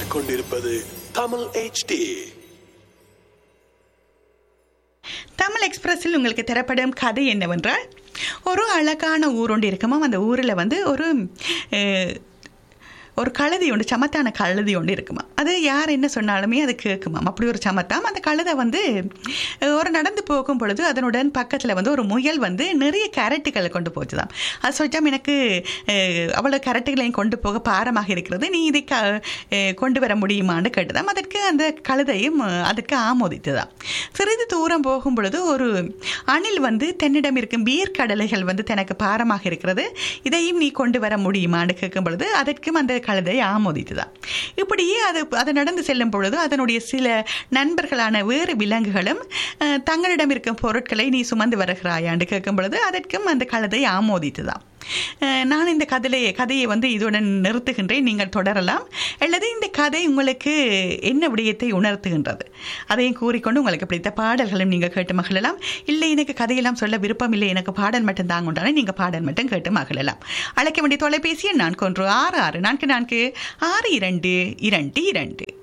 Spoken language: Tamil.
கேட்டுக்கொண்டிருப்பது தமிழ் HD தமிழ் எக்ஸ்பிரஸில் உங்களுக்கு தரப்படும் கதை என்னவென்றால் ஒரு அழகான ஊர் ஒன்று இருக்குமா அந்த ஊரில் வந்து ஒரு அஹ், ஒரு கழுதை ஒன்று சமத்தான கழுதை ஒன்று இருக்குமா அது யார் என்ன சொன்னாலுமே அது கேட்குமாம் அப்படி ஒரு சமத்தாம் அந்த கழுதை வந்து அஹ், ஒரு நடந்து போகும் பொழுது அதனுடன் பக்கத்தில் வந்து ஒரு முயல் வந்து நிறைய கேரட்டுகளை கொண்டு போச்சுதாம் அது சொல்லிட்டாம் எனக்கு அஹ், அவ்வளோ கேரட்டுகளையும் கொண்டு போக பாரமாக இருக்கிறது நீ இதை க அஹ், கொண்டு வர முடியுமான்னு கேட்டுதாம் அதற்கு அந்த கழுதையும் அஹ், அதுக்கு ஆமோதித்துதான் சிறிது தூரம் போகும் பொழுது ஒரு அணில் வந்து தன்னிடம் இருக்கும் பீர்க்கடலைகள் வந்து தனக்கு பாரமாக இருக்கிறது இதையும் நீ கொண்டு வர முடியுமான்னு கேட்கும் பொழுது அதற்கும் அந்த கழுதை ஆமோதித்துதான் இப்படியே அது அது நடந்து செல்லும் பொழுது அதனுடைய சில நண்பர்களான வேறு விலங்குகளும் அஹ், தங்களிடம் இருக்கும் பொருட்களை நீ சுமந்து வருகிறாயான்னு கேட்கும் பொழுது அதற்கும் அந்த கழுதை ஆமோதித்துதான் அஹ், நான் இந்த கதையை கதையை வந்து இதுடன் நிறுத்துகின்றேன் நீங்கள் தொடரலாம் அல்லது இந்த கதை உங்களுக்கு என்ன விடயத்தை உணர்த்துகின்றது அதையும் கூறிக்கொண்டு உங்களுக்கு பிடித்த பாடல்களும் நீங்கள் கேட்டு மகிழலாம் இல்லை எனக்கு கதையெல்லாம் சொல்ல விருப்பம் இல்லை எனக்கு பாடல் மட்டும் தாங்க உண்டானே நீங்கள் பாடல் மட்டும் கேட்டு மகிழலாம் அழைக்க வேண்டிய தொலைபேசி எண் நான்கு ஒன்று ஆறு ஆறு நான்கு நான்கு ஆறு இரண்டு இரண்டு இரண்டு